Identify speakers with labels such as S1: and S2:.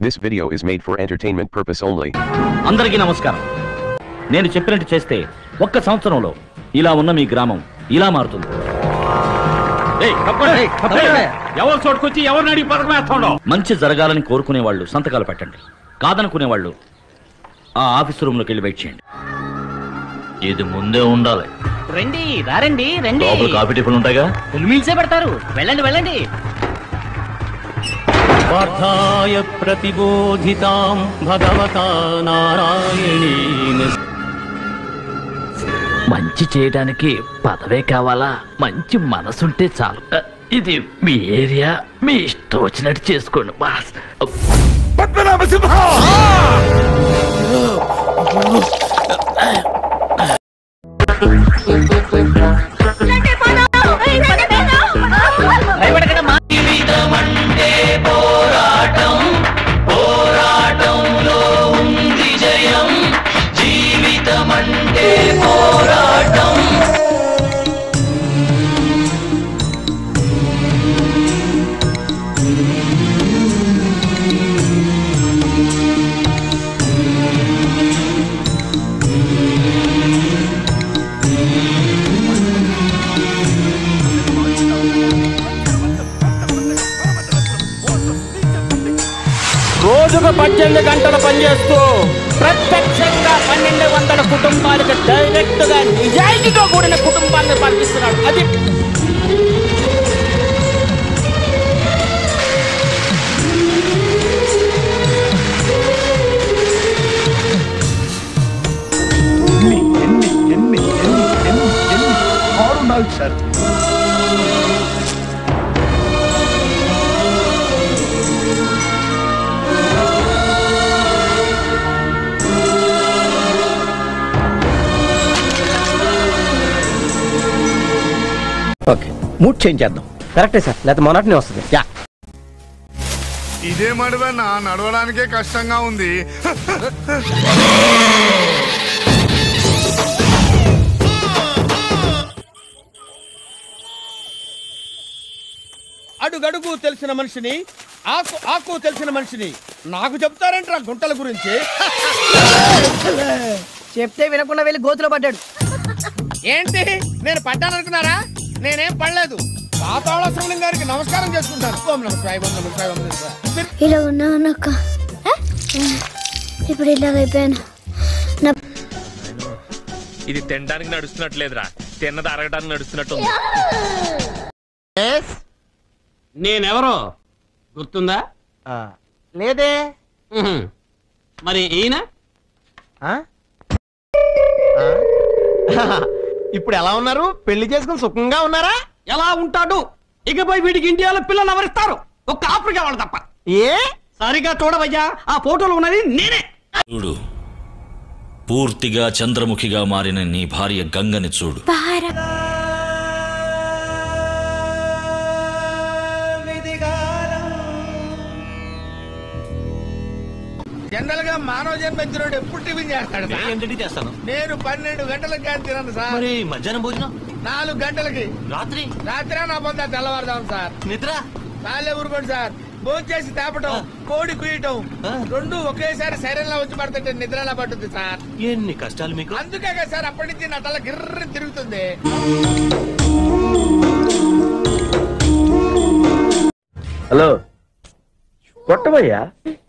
S1: This video is made for entertainment purpose only.
S2: అందరికీ నమస్కారం నేను చెప్పినట్టు చేస్తే ఒక్క సంవత్సరంలో ఇలా ఉన్న మీ గ్రామం ఇలా మారుతుంది ఏయ్, తప్పండి, తప్పండి. ఎవరు చోటుకొచ్చి ఎవరిని అడిగి పథకం వేస్తాడో మంచి జరగాలని కోరుకునే వాళ్ళు సంతకాలు పెట్టండి కాదనుకునే వాళ్ళు ఆ ఆఫీస్ రూమ్ లోకి వెళ్ళి వెయిట్ చేయండి ఇది ముందే ఉండాలి
S3: రండి రారండి రండి
S2: లోపల కాఫీ టిఫిన్ ఉంటాయిగా
S3: ఫుల్ మీల్సే పెడతారు వెళ్ళండి వెళ్ళండి
S4: పార్థాయ ప్రతిబోధితాం భగవతా నారాయణీన
S5: మంచి చేయడానికి పదవే కావాలా మంచి మనసుంటే చాలు అ, ఇది మీ ఏరియా మీ ఇష్టం వచ్చినట్టు చేసుకోండి బాస్
S3: భయపడకండమ్మా.
S6: రోజుకు పద్దెనిమిది గంటలు పనిచేస్తూ ప్రత్యక్షంగా పన్నెండు వందల కుటుంబాలకు డైరెక్ట్ గా నిజాయితీతో కూడిన కుటుంబాన్ని పంపిస్తున్నాడు అది ఓకే మూడ్ చేంజ్ చేద్దాం కరెక్టే సార్ లేకపోతే మొన్నటినే వస్తుంది యా
S7: ఇదే మడివన్నా నడవడానికే కష్టంగా ఉంది
S6: అడుగడుగు తెలిసిన మనిషిని ఆకు ఆకు తెలిసిన మనిషిని నాకు చెప్తారంటారా గుంటల గురించి
S8: చెప్తే వినకుండా వెళ్ళి గోతులో పడ్డాడు
S6: ఏంటి నేను పడ్డాననుకున్నారా నేనేం పడలేదు పాతాళ శివలింగ గారికి నమస్కారం చేసుకుంటాను ఓం నమ శివాయ, ఓం నమ శివాయ, ఓం నమ శివాయ. మీరు
S9: ఇలా ఉన్నాను అక్క ఇప్పుడు ఇలాగైపోయాను నా
S4: ఇది తినడానికి నడుస్తున్నట్లేదురా తిన్నది అరగడానికి నడుస్తున్నట్టు
S5: నేనెవరో గుర్తుందా
S6: లేదే
S5: ఉహుం. మరి ఈయన
S6: ఇప్పుడు ఎలా ఉన్నారు పెళ్లి చేసుకుని సుఖంగా ఉన్నారా
S5: ఎలా ఉంటాడు ఇకపై వీడికి ఇండియాలో పిల్లలు ఎవరిస్తారు ఒక్క ఆఫ్రికా వాళ్ళు తప్ప
S6: ఏ
S5: సరిగా చూడవయ్యా ఆ ఫోటోలో ఉన్నది నేనే
S2: చూడు పూర్తిగా చంద్రముఖిగా మారిన నీ భార్య గంగని చూడు
S6: జనరల్ గా మానవ జన్మించినోడు ఎప్పుడు టిఫిన్ చేస్తాడు సార్?
S4: ఏంటంటే చేస్తాను
S6: నేను పన్నెండు గంటలకు కానీ తినను సార్
S4: మరి మధ్యాహ్నం భోజనం
S6: నాలుగు గంటలకి
S4: రాత్రి
S6: రాత్రి నా పొందా తెల్లవారుదాం సార్
S4: నిద్ర
S6: చాలే ఊరుకోండి సార్ భోంచేసి తేపటం కోడి కుయ్యటం రెండు ఒకేసారి శరీరంలో వచ్చి పడుతుంటే నిద్ర ఎలా పడుతుంది సార్
S4: ఎన్ని కష్టాలు మీకు
S6: అందుకే కదా సార్ అప్పటి నుంచి నా తల గిర్ర తిరుగుతుంది
S10: హలో కొట్టబయ్యా